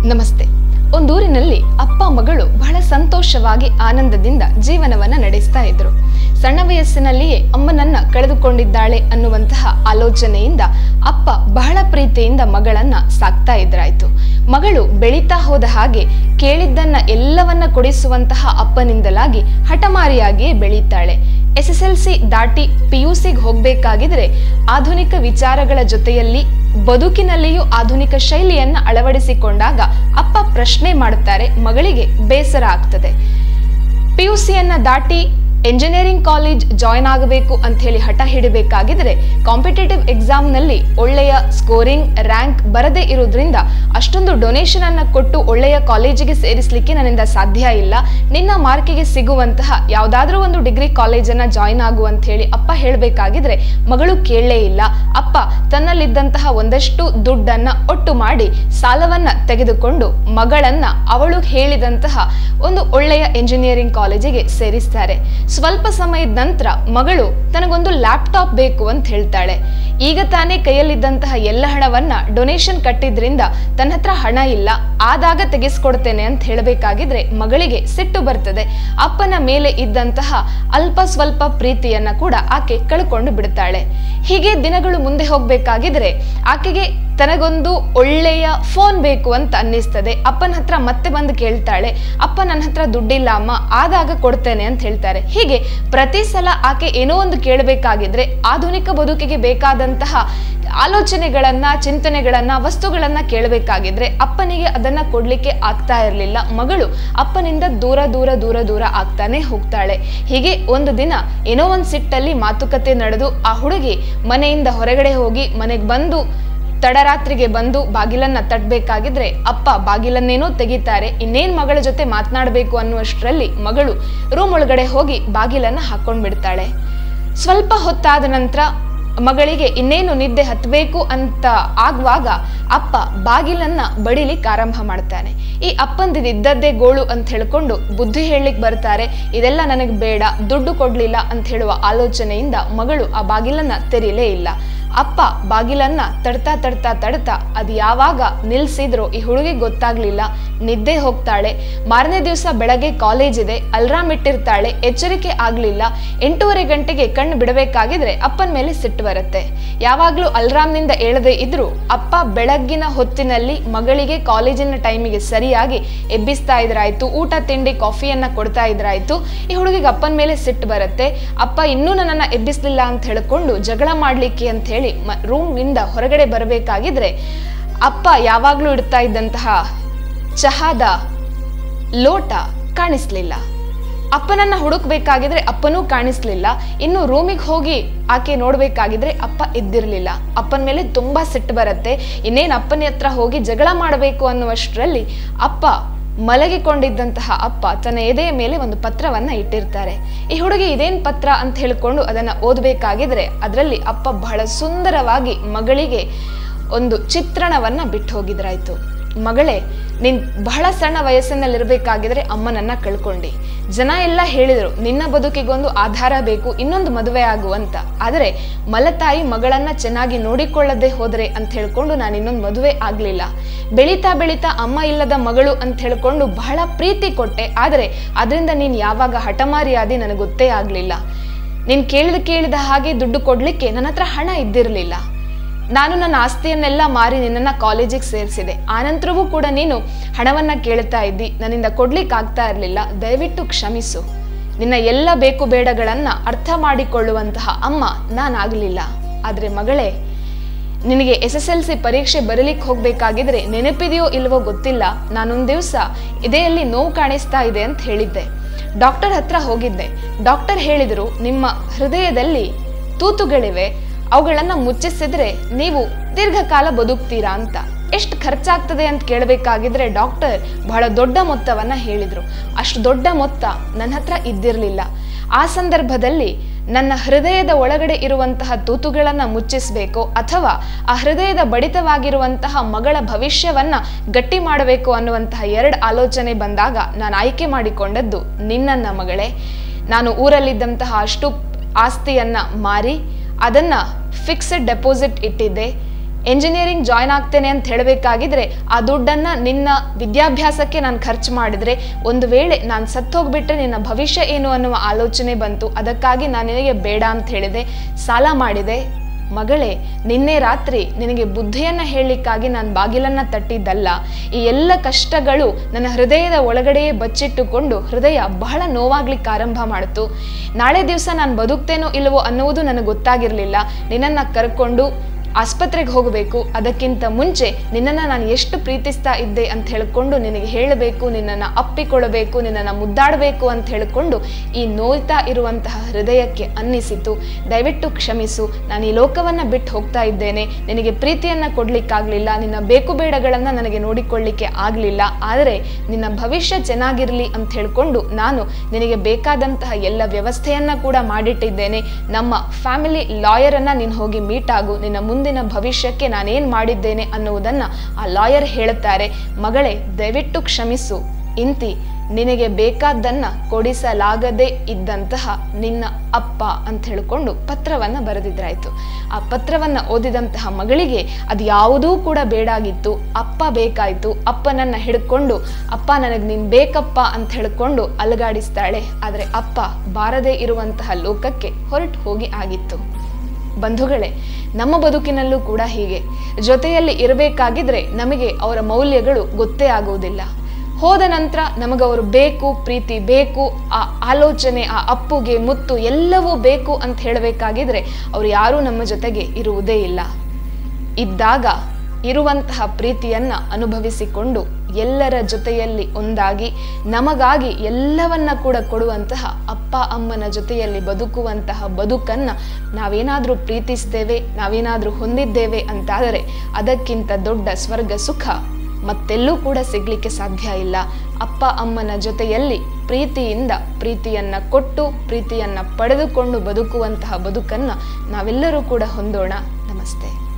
ನಮಸ್ತೆ ಒಂದೂರಿನಲ್ಲಿ ಅಪ್ಪ ಮಗಳು ಬಹಳ ಸಂತೋಷವಾಗಿ ಆನಂದದಿಂದ ಜೀವನವನ್ನ ನಡೆಸ್ತಾ ಇದ್ರು ಸಣ್ಣ ವಯಸ್ಸಿನಲ್ಲಿಯೇ ಅಮ್ಮನನ್ನ ಕಳೆದುಕೊಂಡಿದ್ದಾಳೆ ಅನ್ನುವಂತಹ ಆಲೋಚನೆಯಿಂದ ಅಪ್ಪ ಬಹಳ ಪ್ರೀತಿಯಿಂದ ಮಗಳನ್ನ ಸಾಕ್ತಾ ಇದ್ರಾಯ್ತು ಮಗಳು ಬೆಳೀತಾ ಹೋದ ಹಾಗೆ ಕೇಳಿದ್ದನ್ನ ಎಲ್ಲವನ್ನ ಕೊಡಿಸುವಂತಹ ಅಪ್ಪನಿಂದಲಾಗಿ ಹಠಮಾರಿಯಾಗಿಯೇ ಬೆಳೀತಾಳೆ ಎಸ್ ಎಸ್ ಎಲ್ ಸಿ ದಾಟಿ ಪಿ ಯು ಸಿಗೆ ಹೋಗ್ಬೇಕಾಗಿದ್ರೆ ಆಧುನಿಕ ವಿಚಾರಗಳ ಜೊತೆಯಲ್ಲಿ ಬದುಕಿನಲ್ಲಿಯೂ ಆಧುನಿಕ ಶೈಲಿಯನ್ನ ಅಳವಡಿಸಿಕೊಂಡಾಗ ಅಪ್ಪ ಪ್ರಶ್ನೆ ಮಾಡುತ್ತಾರೆ ಮಗಳಿಗೆ ಬೇಸರ ಆಗ್ತದೆ ಪಿ ಯು ಸಿಯನ್ನ ದಾಟಿ ಎಂಜಿನಿಯರಿಂಗ್ ಕಾಲೇಜ್ ಜಾಯ್ನ್ ಆಗಬೇಕು ಅಂತ ಹೇಳಿ ಹಠ ಹಿಡಿಬೇಕಾಗಿದ್ರೆ ಕಾಂಪಿಟೇಟಿವ್ ಎಕ್ಸಾಮ್ನಲ್ಲಿ ಒಳ್ಳೆಯ ಸ್ಕೋರಿಂಗ್ ರ್ಯಾಂಕ್ ಬರದೇ ಇರೋದ್ರಿಂದ ಅಷ್ಟೊಂದು ಡೊನೇಷನ್ ಅನ್ನ ಕೊಟ್ಟು ಒಳ್ಳೆಯ ಕಾಲೇಜಿಗೆ ಸೇರಿಸಲಿಕ್ಕೆ ನನ್ನಿಂದ ಸಾಧ್ಯ ಇಲ್ಲ ನಿನ್ನ ಮಾರ್ಕಿಗೆ ಸಿಗುವಂತಹ ಯಾವುದಾದ್ರೂ ಒಂದು ಡಿಗ್ರಿ ಕಾಲೇಜನ್ನ ಜಾಯ್ನ್ ಆಗು ಅಂತ ಹೇಳಿ ಅಪ್ಪ ಹೇಳಬೇಕಾಗಿದ್ರೆ ಮಗಳು ಕೇಳಲೇ ಇಲ್ಲ ಅಪ್ಪ ತನ್ನಲ್ಲಿದ್ದಂತಹ ಒಂದಷ್ಟು ದುಡ್ಡನ್ನ ಒಟ್ಟು ಮಾಡಿ ಸಾಲವನ್ನ ತೆಗೆದುಕೊಂಡು ಮಗಳನ್ನ ಅವಳು ಹೇಳಿದಂತಹ ಒಂದು ಒಳ್ಳೆಯ ಎಂಜಿನಿಯರಿಂಗ್ ಕಾಲೇಜಿಗೆ ಸೇರಿಸ್ತಾರೆ ಸ್ವಲ್ಪ ಸಮಯದ ನಂತರ ಮಗಳು ತನಗೊಂದು ಲ್ಯಾಪ್ಟಾಪ್ ಬೇಕು ಅಂತ ಹೇಳ್ತಾಳೆ ಈಗ ತಾನೇ ಕೈಯಲ್ಲಿದ್ದಂತಹ ಎಲ್ಲ ಹಣವನ್ನ ಡೊನೇಷನ್ ಕಟ್ಟಿದ್ರಿಂದ ತನ್ನ ಹತ್ರ ಹಣ ಇಲ್ಲ ಆದಾಗ ತೆಗೆಸ್ಕೊಡ್ತೇನೆ ಅಂತ ಹೇಳಬೇಕಾಗಿದ್ರೆ ಮಗಳಿಗೆ ಸಿಟ್ಟು ಬರ್ತದೆ ಅಪ್ಪನ ಮೇಲೆ ಇದ್ದಂತಹ ಅಲ್ಪ ಸ್ವಲ್ಪ ಪ್ರೀತಿಯನ್ನ ಕೂಡ ಆಕೆ ಕಳ್ಕೊಂಡು ಬಿಡ್ತಾಳೆ ಹೀಗೆ ದಿನಗಳು ಮುಂದೆ ಹೋಗ್ಬೇಕಾಗಿದ್ರೆ ಆಕೆಗೆ ತನಗೊಂದು ಒಳ್ಳೆಯ ಫೋನ್ ಬೇಕು ಅಂತ ಅನ್ನಿಸ್ತದೆ ಅಪ್ಪನ ಹತ್ರ ಮತ್ತೆ ಬಂದು ಕೇಳ್ತಾಳೆ ಅಪ್ಪ ನನ್ನ ಹತ್ರ ದುಡ್ಡಿಲ್ಲ ಅಮ್ಮ ಆದಾಗ ಕೊಡ್ತೇನೆ ಅಂತ ಹೇಳ್ತಾರೆ ಹೀಗೆ ಪ್ರತಿ ಸಲ ಆಕೆ ಏನೋ ಒಂದು ಕೇಳಬೇಕಾಗಿದ್ರೆ ಆಧುನಿಕ ಬದುಕಿಗೆ ಬೇಕಾದಂತಹ ಆಲೋಚನೆಗಳನ್ನ ಚಿಂತನೆಗಳನ್ನ ವಸ್ತುಗಳನ್ನ ಕೇಳಬೇಕಾಗಿದ್ರೆ ಅಪ್ಪನಿಗೆ ಅದನ್ನ ಕೊಡ್ಲಿಕ್ಕೆ ಆಗ್ತಾ ಇರಲಿಲ್ಲ ಮಗಳು ಅಪ್ಪನಿಂದ ದೂರ ದೂರ ದೂರ ದೂರ ಆಗ್ತಾನೆ ಹೋಗ್ತಾಳೆ ಹೀಗೆ ಒಂದು ದಿನ ಏನೋ ಒಂದು ಸಿಟ್ಟಲ್ಲಿ ಮಾತುಕತೆ ನಡೆದು ಆ ಹುಡುಗಿ ಮನೆಯಿಂದ ಹೊರಗಡೆ ಹೋಗಿ ಮನೆಗೆ ಬಂದು ತಡರಾತ್ರಿಗೆ ಬಂದು ಬಾಗಿಲನ್ನ ತಟ್ಟಬೇಕಾಗಿದ್ರೆ ಅಪ್ಪ ಬಾಗಿಲನ್ನೇನೋ ತೆಗಿತಾರೆ ಇನ್ನೇನ್ ಮಗಳ ಜೊತೆ ಮಾತನಾಡಬೇಕು ಅನ್ನುವಷ್ಟರಲ್ಲಿ ಮಗಳು ರೂಮ್ ಒಳಗಡೆ ಹೋಗಿ ಬಾಗಿಲನ್ನ ಹಾಕೊಂಡ್ ಬಿಡ್ತಾಳೆ ಸ್ವಲ್ಪ ಹೊತ್ತಾದ ನಂತರ ಮಗಳಿಗೆ ಇನ್ನೇನು ನಿದ್ದೆ ಹತ್ತಬೇಕು ಅಂತ ಆಗುವಾಗ ಅಪ್ಪ ಬಾಗಿಲನ್ನ ಬಡಿಲಿಕ್ಕೆ ಆರಂಭ ಮಾಡ್ತಾನೆ ಈ ಅಪ್ಪಂದಿದ್ದದ್ದೇ ಗೋಳು ಅಂತ ಹೇಳ್ಕೊಂಡು ಬುದ್ಧಿ ಹೇಳಲಿಕ್ಕೆ ಬರ್ತಾರೆ ಇದೆಲ್ಲ ನನಗೆ ಬೇಡ ದುಡ್ಡು ಕೊಡ್ಲಿಲ್ಲ ಅಂತ ಹೇಳುವ ಆಲೋಚನೆಯಿಂದ ಮಗಳು ಆ ಬಾಗಿಲನ್ನ ತೆರೀಲೇ ಇಲ್ಲ ಅಪ್ಪ ಬಾಗಿಲನ್ನ ತಡ್ತಾ ತಡ್ತಾ ತಡ್ತಾ ಅದು ಯಾವಾಗ ನಿಲ್ಸಿದ್ರೋ ಈ ಹುಡುಗಿ ಗೊತ್ತಾಗ್ಲಿಲ್ಲ ನಿದ್ದೆ ಹೋಗ್ತಾಳೆ ಮಾರನೇ ದಿವಸ ಬೆಳಗ್ಗೆ ಕಾಲೇಜ್ ಇದೆ ಅಲ್ರಾಮ್ ಇಟ್ಟಿರ್ತಾಳೆ ಎಚ್ಚರಿಕೆ ಆಗ್ಲಿಲ್ಲ ಎಂಟೂವರೆ ಗಂಟೆಗೆ ಕಣ್ಣು ಬಿಡಬೇಕಾಗಿದ್ರೆ ಅಪ್ಪನ ಮೇಲೆ ಸಿಟ್ಟು ಬರುತ್ತೆ ಯಾವಾಗ್ಲೂ ಅಲ್ರಾಮ್ನಿಂದ ಏಳದೆ ಇದ್ರು ಅಪ್ಪ ಬೆಳಗ್ಗಿನ ಹೊತ್ತಿನಲ್ಲಿ ಮಗಳಿಗೆ ಕಾಲೇಜಿನ ಟೈಮಿಗೆ ಸರಿಯಾಗಿ ಎಬ್ಬಿಸ್ತಾ ಇದ್ರಾಯ್ತು ಊಟ ತಿಂಡಿ ಕಾಫಿಯನ್ನ ಕೊಡ್ತಾ ಇದ್ರಾಯ್ತು ಈ ಹುಡುಗಿಗೆ ಅಪ್ಪನ ಮೇಲೆ ಸಿಟ್ಟು ಬರುತ್ತೆ ಅಪ್ಪ ಇನ್ನೂ ನನ್ನನ್ನ ಎಬ್ಬಿಸ್ಲಿಲ್ಲ ಅಂತ ಹೇಳ್ಕೊಂಡು ಜಗಳ ಮಾಡ್ಲಿಕ್ಕೆ ಅಂತ ಹೇಳಿ ರೂಮ್ ಇಂದ ಹೊರಗಡೆ ಬರಬೇಕಾಗಿದ್ರೆ ಅಪ್ಪ ಯಾವಾಗ್ಲೂ ಇಡ್ತಾ ಇದ್ದಂತಹ ಚಹಾದ ಲೋಟ ಕಾಣಿಸ್ಲಿಲ್ಲ ಅಪ್ಪನನ್ನ ಹುಡುಕ್ಬೇಕಾಗಿದ್ರೆ ಅಪ್ಪನೂ ಕಾಣಿಸ್ಲಿಲ್ಲ ಇನ್ನು ರೂಮಿಗೆ ಹೋಗಿ ಆಕೆ ನೋಡ್ಬೇಕಾಗಿದ್ರೆ ಅಪ್ಪ ಎದ್ದಿರ್ಲಿಲ್ಲ ಅಪ್ಪನ ಮೇಲೆ ತುಂಬಾ ಸಿಟ್ಟು ಬರುತ್ತೆ ಇನ್ನೇನು ಅಪ್ಪನ ಹತ್ರ ಹೋಗಿ ಜಗಳ ಮಾಡಬೇಕು ಅನ್ನುವಷ್ಟರಲ್ಲಿ ಅಪ್ಪ ಮಲಗಿಕೊಂಡಿದ್ದಂತಹ ಅಪ್ಪ ತನ್ನ ಎದೆಯ ಮೇಲೆ ಒಂದು ಪತ್ರವನ್ನ ಇಟ್ಟಿರ್ತಾರೆ ಈ ಹುಡುಗಿ ಇದೇನ್ ಪತ್ರ ಅಂತ ಹೇಳ್ಕೊಂಡು ಅದನ್ನ ಓದಬೇಕಾಗಿದ್ರೆ ಅದರಲ್ಲಿ ಅಪ್ಪ ಬಹಳ ಸುಂದರವಾಗಿ ಮಗಳಿಗೆ ಒಂದು ಚಿತ್ರಣವನ್ನ ಬಿಟ್ಟು ಹೋಗಿದ್ರಾಯ್ತು ಮಗಳೇ ನೀನ್ ಬಹಳ ಸಣ್ಣ ವಯಸ್ಸಿನಲ್ಲಿರ್ಬೇಕಾಗಿದ್ರೆ ಅಮ್ಮನನ್ನ ಕಳ್ಕೊಂಡಿ ಜನ ಎಲ್ಲ ಹೇಳಿದ್ರು ನಿನ್ನ ಬದುಕಿಗೊಂದು ಆಧಾರ ಬೇಕು ಇನ್ನೊಂದು ಮದುವೆ ಆಗು ಅಂತ ಆದರೆ ಮಲತಾಯಿ ಮಗಳನ್ನ ಚೆನ್ನಾಗಿ ನೋಡಿಕೊಳ್ಳದೆ ಹೋದ್ರೆ ಅಂತ ಹೇಳ್ಕೊಂಡು ನಾನು ಇನ್ನೊಂದು ಮದುವೆ ಆಗ್ಲಿಲ್ಲ ಬೆಳೀತಾ ಬೆಳೀತಾ ಅಮ್ಮ ಇಲ್ಲದ ಮಗಳು ಅಂತ ಹೇಳ್ಕೊಂಡು ಬಹಳ ಪ್ರೀತಿ ಕೊಟ್ಟೆ ಆದರೆ ಅದರಿಂದ ನೀನ್ ಯಾವಾಗ ಹಠಮಾರಿಯಾದಿ ನನಗೆ ಗೊತ್ತೇ ಆಗ್ಲಿಲ್ಲ ನೀನ್ ಕೇಳಿದ ಕೇಳಿದ ಹಾಗೆ ದುಡ್ಡು ಕೊಡ್ಲಿಕ್ಕೆ ನನ್ನ ಹತ್ರ ಹಣ ಇದ್ದಿರಲಿಲ್ಲ ನಾನು ನನ್ನ ಆಸ್ತಿಯನ್ನೆಲ್ಲ ಮಾರಿ ನಿನ್ನನ್ನ ಕಾಲೇಜಿಗೆ ಸೇರಿಸಿದೆ ಆನಂತರವೂ ಕೂಡ ನೀನು ಹಣವನ್ನ ಕೇಳ್ತಾ ಇದ್ದಿ ನನ್ನಿಂದ ಕೊಡ್ಲಿಕ್ಕೆ ಆಗ್ತಾ ಇರಲಿಲ್ಲ ದಯವಿಟ್ಟು ಕ್ಷಮಿಸು ನಿನ್ನ ಎಲ್ಲ ಬೇಕು ಬೇಡಗಳನ್ನ ಅರ್ಥ ಮಾಡಿಕೊಳ್ಳುವಂತಹ ಅಮ್ಮ ನಾನಾಗಲಿಲ್ಲ ಆದ್ರೆ ಮಗಳೇ ನಿನಗೆ ಎಸ್ ಎಸ್ ಎಲ್ ಸಿ ಪರೀಕ್ಷೆ ಬರೀಲಿಕ್ಕೆ ಹೋಗ್ಬೇಕಾಗಿದ್ರೆ ನೆನಪಿದೆಯೋ ಇಲ್ವೋ ಗೊತ್ತಿಲ್ಲ ನಾನೊಂದು ದಿವಸ ಇದೆಯಲ್ಲಿ ನೋವು ಕಾಣಿಸ್ತಾ ಇದೆ ಅಂತ ಹೇಳಿದ್ದೆ ಡಾಕ್ಟರ್ ಹತ್ರ ಹೋಗಿದ್ದೆ ಡಾಕ್ಟರ್ ಹೇಳಿದ್ರು ನಿಮ್ಮ ಹೃದಯದಲ್ಲಿ ತೂತುಗಳಿವೆ ಅವುಗಳನ್ನ ಮುಚ್ಚಿಸಿದ್ರೆ ನೀವು ದೀರ್ಘಕಾಲ ಬದುಕ್ತೀರಾ ಅಂತ ಎಷ್ಟು ಖರ್ಚಾಗ್ತದೆ ಅಂತ ಕೇಳಬೇಕಾಗಿದ್ರೆ ಡಾಕ್ಟರ್ ಬಹಳ ದೊಡ್ಡ ಮೊತ್ತವನ್ನ ಹೇಳಿದ್ರು ಅಷ್ಟು ದೊಡ್ಡ ಮೊತ್ತ ನನ್ನ ಹತ್ರ ಇದ್ದಿರಲಿಲ್ಲ ಆ ಸಂದರ್ಭದಲ್ಲಿ ನನ್ನ ಹೃದಯದ ಒಳಗಡೆ ಇರುವಂತಹ ತೂತುಗಳನ್ನ ಮುಚ್ಚಿಸಬೇಕು ಅಥವಾ ಆ ಹೃದಯದ ಬಡಿತವಾಗಿರುವಂತಹ ಮಗಳ ಭವಿಷ್ಯವನ್ನ ಗಟ್ಟಿ ಮಾಡಬೇಕು ಅನ್ನುವಂತಹ ಎರಡು ಆಲೋಚನೆ ಬಂದಾಗ ನಾನು ಆಯ್ಕೆ ಮಾಡಿಕೊಂಡದ್ದು ನಿನ್ನನ್ನ ಮಗಳೇ ನಾನು ಊರಲ್ಲಿದ್ದಂತಹ ಅಷ್ಟು ಆಸ್ತಿಯನ್ನ ಮಾರಿ ಅದನ್ನ ಫಿಕ್ಸ್ಡ್ ಡೆಪಾಸಿಟ್ ಇಟ್ಟಿದ್ದೆ ಎಂಜಿನಿಯರಿಂಗ್ ಜಾಯ್ನ್ ಆಗ್ತೇನೆ ಅಂತ ಹೇಳಬೇಕಾಗಿದ್ರೆ ಆ ದುಡ್ಡನ್ನ ನಿನ್ನ ವಿದ್ಯಾಭ್ಯಾಸಕ್ಕೆ ನಾನು ಖರ್ಚು ಮಾಡಿದ್ರೆ ಒಂದು ವೇಳೆ ನಾನು ಸತ್ತೋಗ್ಬಿಟ್ರೆ ನಿನ್ನ ಭವಿಷ್ಯ ಏನು ಅನ್ನುವ ಆಲೋಚನೆ ಬಂತು ಅದಕ್ಕಾಗಿ ನಾನು ನಿನಗೆ ಬೇಡ ಅಂತ ಹೇಳಿದೆ ಸಾಲ ಮಾಡಿದೆ ಮಗಳೇ ನಿನ್ನೆ ರಾತ್ರಿ ನಿನಗೆ ಬುದ್ಧಿಯನ್ನ ಹೇಳಲಿಕ್ಕಾಗಿ ನಾನು ಬಾಗಿಲನ್ನ ತಟ್ಟಿದ್ದಲ್ಲ ಈ ಎಲ್ಲ ಕಷ್ಟಗಳು ನನ್ನ ಹೃದಯದ ಒಳಗಡೆಯೇ ಬಚ್ಚಿಟ್ಟುಕೊಂಡು ಹೃದಯ ಬಹಳ ನೋವಾಗ್ಲಿಕ್ಕೆ ಆರಂಭ ಮಾಡಿತು ನಾಳೆ ದಿವಸ ನಾನು ಬದುಕ್ತೇನೋ ಇಲ್ಲವೋ ಅನ್ನುವುದು ನನಗೆ ಗೊತ್ತಾಗಿರಲಿಲ್ಲ ನಿನ್ನನ್ನು ಕರ್ಕೊಂಡು ಆಸ್ಪತ್ರೆಗೆ ಹೋಗಬೇಕು ಅದಕ್ಕಿಂತ ಮುಂಚೆ ನಿನ್ನನ್ನು ನಾನು ಎಷ್ಟು ಪ್ರೀತಿಸ್ತಾ ಇದ್ದೆ ಅಂತ ಹೇಳಿಕೊಂಡು ನಿನಗೆ ಹೇಳಬೇಕು ನಿನ್ನನ್ನು ಅಪ್ಪಿಕೊಳ್ಳಬೇಕು ನಿನ್ನನ್ನು ಮುದ್ದಾಡಬೇಕು ಅಂತ ಹೇಳಿಕೊಂಡು ಈ ನೋಯ್ತಾ ಇರುವಂತಹ ಹೃದಯಕ್ಕೆ ಅನ್ನಿಸಿತು ದಯವಿಟ್ಟು ಕ್ಷಮಿಸು ನಾನು ಈ ಲೋಕವನ್ನು ಬಿಟ್ಟು ಹೋಗ್ತಾ ಇದ್ದೇನೆ ನಿನಗೆ ಪ್ರೀತಿಯನ್ನು ಕೊಡ್ಲಿಕ್ಕಾಗಲಿಲ್ಲ ನಿನ್ನ ಬೇಕು ಬೇಡಗಳನ್ನು ನನಗೆ ನೋಡಿಕೊಳ್ಳಿಕ್ಕೆ ಆಗಲಿಲ್ಲ ಆದರೆ ನಿನ್ನ ಭವಿಷ್ಯ ಚೆನ್ನಾಗಿರಲಿ ಅಂತ ಹೇಳಿಕೊಂಡು ನಾನು ನಿನಗೆ ಬೇಕಾದಂತಹ ಎಲ್ಲ ವ್ಯವಸ್ಥೆಯನ್ನ ಕೂಡ ಮಾಡಿಟ್ಟಿದ್ದೇನೆ ನಮ್ಮ ಫ್ಯಾಮಿಲಿ ಲಾಯರನ್ನು ನೀನು ಹೋಗಿ ಮೀಟ್ ಆಗು ನಿನ್ನ ಮುಂದಿನ ಭವಿಷ್ಯಕ್ಕೆ ನಾನೇನು ಮಾಡಿದ್ದೇನೆ ಅನ್ನುವುದನ್ನು ಆ ಲಾಯರ್ ಹೇಳುತ್ತಾರೆ ಮಗಳೇ ದಯವಿಟ್ಟು ಕ್ಷಮಿಸು ಇಂತಿ ನಿನಗೆ ಬೇಕಾದ್ದನ್ನ ಕೊಡಿಸಲಾಗದೇ ಇದ್ದಂತಹ ನಿನ್ನ ಅಪ್ಪ ಅಂತ ಹೇಳಿಕೊಂಡು ಪತ್ರವನ್ನ ಬರೆದಿದ್ರಾಯ್ತು ಆ ಪತ್ರವನ್ನ ಓದಿದಂತಹ ಮಗಳಿಗೆ ಅದು ಯಾವುದೂ ಕೂಡ ಬೇಡಾಗಿತ್ತು ಅಪ್ಪ ಬೇಕಾಯ್ತು ಅಪ್ಪನನ್ನ ಹಿಡ್ಕೊಂಡು ಅಪ್ಪ ನನಗೆ ನೀನ್ ಬೇಕಪ್ಪ ಅಂತ ಹೇಳಿಕೊಂಡು ಅಲಗಾಡಿಸ್ತಾಳೆ ಆದರೆ ಅಪ್ಪ ಬಾರದೇ ಇರುವಂತಹ ಲೋಕಕ್ಕೆ ಹೊರಟು ಹೋಗಿ ಆಗಿತ್ತು ಬಂಧುಗಳೇ ನಮ್ಮ ಬದುಕಿನಲ್ಲೂ ಕೂಡ ಹೀಗೆ ಜೊತೆಯಲ್ಲಿ ಇರಬೇಕಾಗಿದ್ರೆ ನಮಗೆ ಅವರ ಮೌಲ್ಯಗಳು ಗೊತ್ತೇ ಆಗುವುದಿಲ್ಲ ಹೋದ ನಂತರ ನಮಗವರು ಬೇಕು ಪ್ರೀತಿ ಬೇಕು ಆ ಆಲೋಚನೆ ಆ ಅಪ್ಪುಗೆ ಮುತ್ತು ಎಲ್ಲವೂ ಬೇಕು ಅಂತ ಹೇಳಬೇಕಾಗಿದ್ರೆ ಅವ್ರು ಯಾರೂ ನಮ್ಮ ಜೊತೆಗೆ ಇರುವುದೇ ಇಲ್ಲ ಇದ್ದಾಗ ಇರುವಂತಹ ಪ್ರೀತಿಯನ್ನ ಅನುಭವಿಸಿಕೊಂಡು ಎಲ್ಲರ ಜೊತೆಯಲ್ಲಿ ಒಂದಾಗಿ ನಮಗಾಗಿ ಎಲ್ಲವನ್ನ ಕೂಡ ಕೊಡುವಂತಹ ಅಪ್ಪ ಅಮ್ಮನ ಜೊತೆಯಲ್ಲಿ ಬದುಕುವಂತಹ ಬದುಕನ್ನ ನಾವೇನಾದರೂ ಪ್ರೀತಿಸ್ತೇವೆ ನಾವೇನಾದರೂ ಹೊಂದಿದ್ದೇವೆ ಅಂತಾದರೆ ಅದಕ್ಕಿಂತ ದೊಡ್ಡ ಸ್ವರ್ಗ ಸುಖ ಮತ್ತೆಲ್ಲೂ ಕೂಡ ಸಿಗ್ಲಿಕ್ಕೆ ಸಾಧ್ಯ ಇಲ್ಲ ಅಪ್ಪ ಅಮ್ಮನ ಜೊತೆಯಲ್ಲಿ ಪ್ರೀತಿಯಿಂದ ಪ್ರೀತಿಯನ್ನ ಕೊಟ್ಟು ಪ್ರೀತಿಯನ್ನ ಪಡೆದುಕೊಂಡು ಬದುಕುವಂತಹ ಬದುಕನ್ನ ನಾವೆಲ್ಲರೂ ಕೂಡ ಹೊಂದೋಣ ನಮಸ್ತೆ